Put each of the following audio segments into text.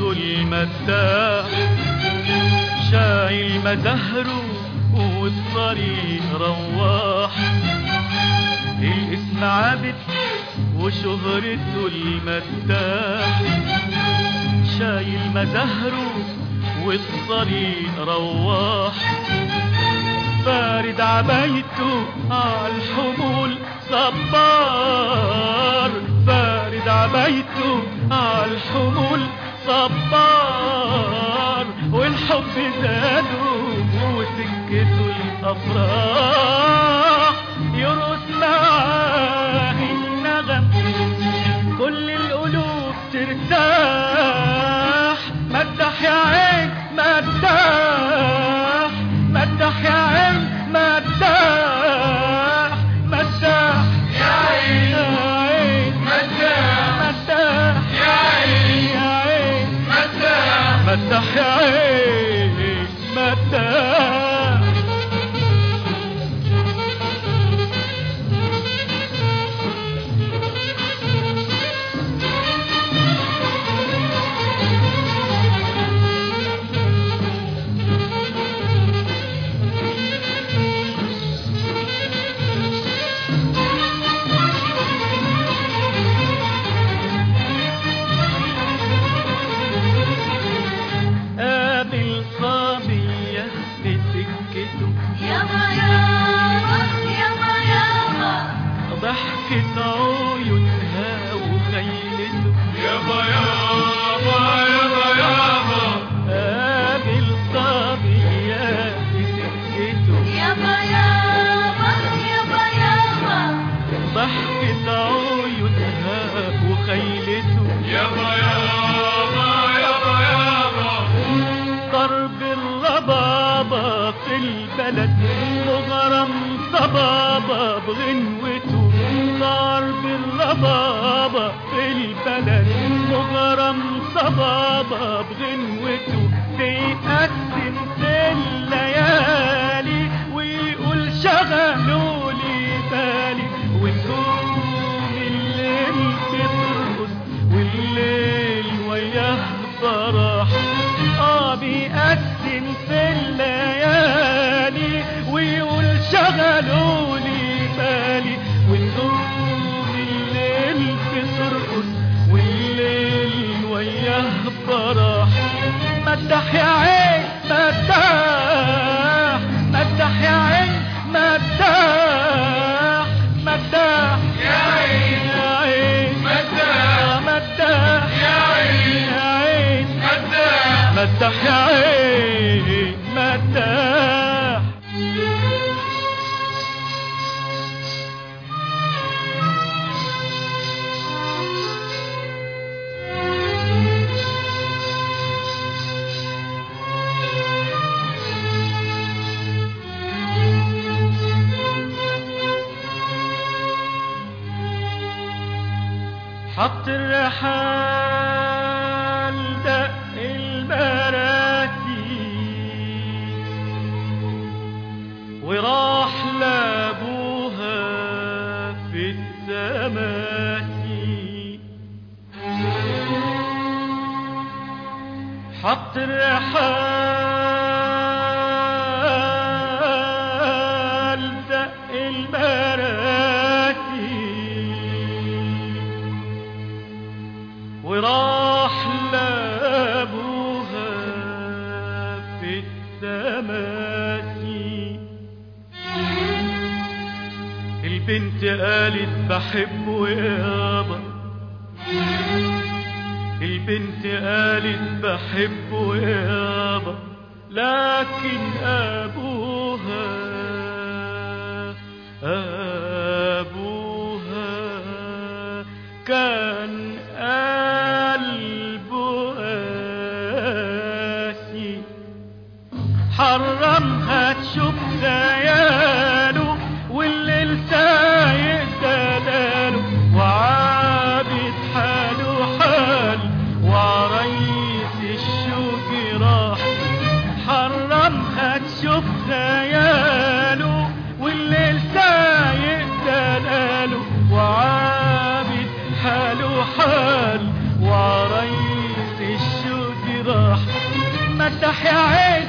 سكته المداح شايل مزهره والطريق رواح الاسم عابد وشهرته المداح شايل مزهره والطريق رواح فارد عبايته عالحمول صبار فارد عبايته عالحمول صبار والحب زاده وسكته الافراح يرقص معاه النغم كل القلوب ترتاح مدح يا عين مدح مدح يا عين مدح مدح يا عين يا عين مداح مدح يا عين يا عين مداح مدح يا عين مدح قابل صبية في سكته يابا يابا يابا يابا ضحكة عيونها وخيلته يابا يابا يابا يابا قابل صبية في سكته يابا يابا يابا يابا ضحكة عيونها وخيلته يابا يابا يابا يابا ضرب الربابة في البلد مغرم صبابة بغنوته ضرب الربابة في البلد مغرم صبابة بغنوته بيقسم في الليالي ويقول شغلوا لي بالي ونجوم الليل بترقص والليل وياه فرح اه بيقسم في الليالي ويقول شغلوا لي بالي ونجوم الليل بترقص والليل وياه فرح مدح يا عين مدح مدح يا عين مدح مدح يا عين يا عين مداح مدح يا عين يا عين مداح مدح يا عين مدح حط الرحال دق المراتي وراح لابوها في التماتي حط الرحال دق المراتي وراح لابوها في التماسي البنت قالت بحبه يابا البنت قالت بحبه يابا لكن ابوها ابوها كان قلبه قاسي حرمها تشوف خياله والليل سايق دلاله وعابد حاله حال وعريس الشوق راح حرمها تشوف خياله والليل سايق دلاله وعابد حاله حال وعريس الشوق يا عين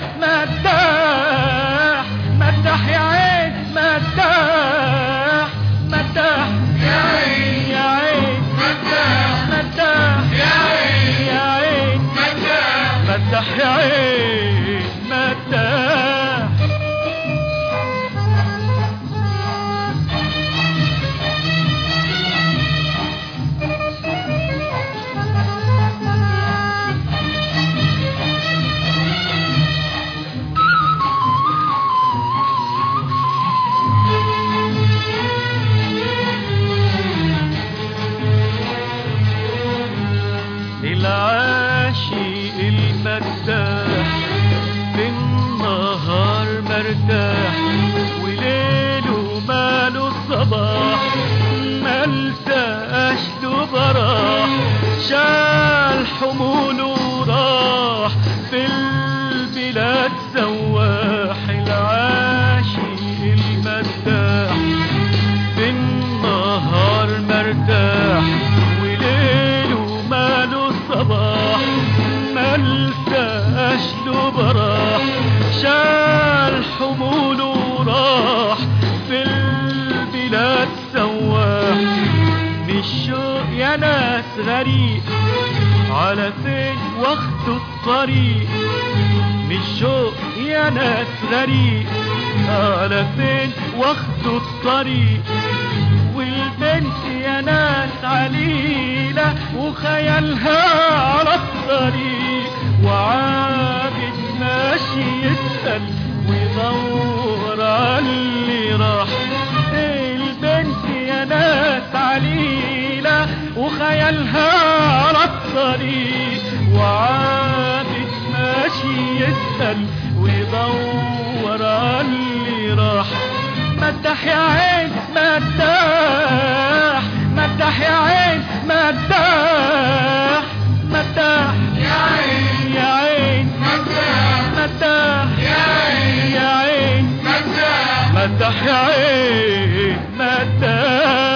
مداح مداح يا عين مداح مداح يا عين يا عين مداح مداح يا عين يا عين مداح مدح يا عين مدح العاشق المداح في النهار مرتاح وليله ماله الصباح ملتقاش له براح شال حموله وراح في البلاد سواح العاشق المداح في النهار مرتاح وليله ماله الصباح ملتقاش له براح شال حموله وراح في البلاد سواح مش شوق يا ناس غريب على فين واخدوا الطريق مش شوق يا ناس غريب على فين واخدوا الطريق والبنت يا ناس عليلة وخيالها على الطريق وعابد ماشي يسأل ويدور على اللي راح البنت يا ناس عليلة وخيالها على الطريق وعابد ماشي يسأل ويدور على اللي راح مدح يا عين مداح مدح يا عين مداح مداح يا عين يا عين مداح مداح يا عين يا عين مداح مدح يا عين مداح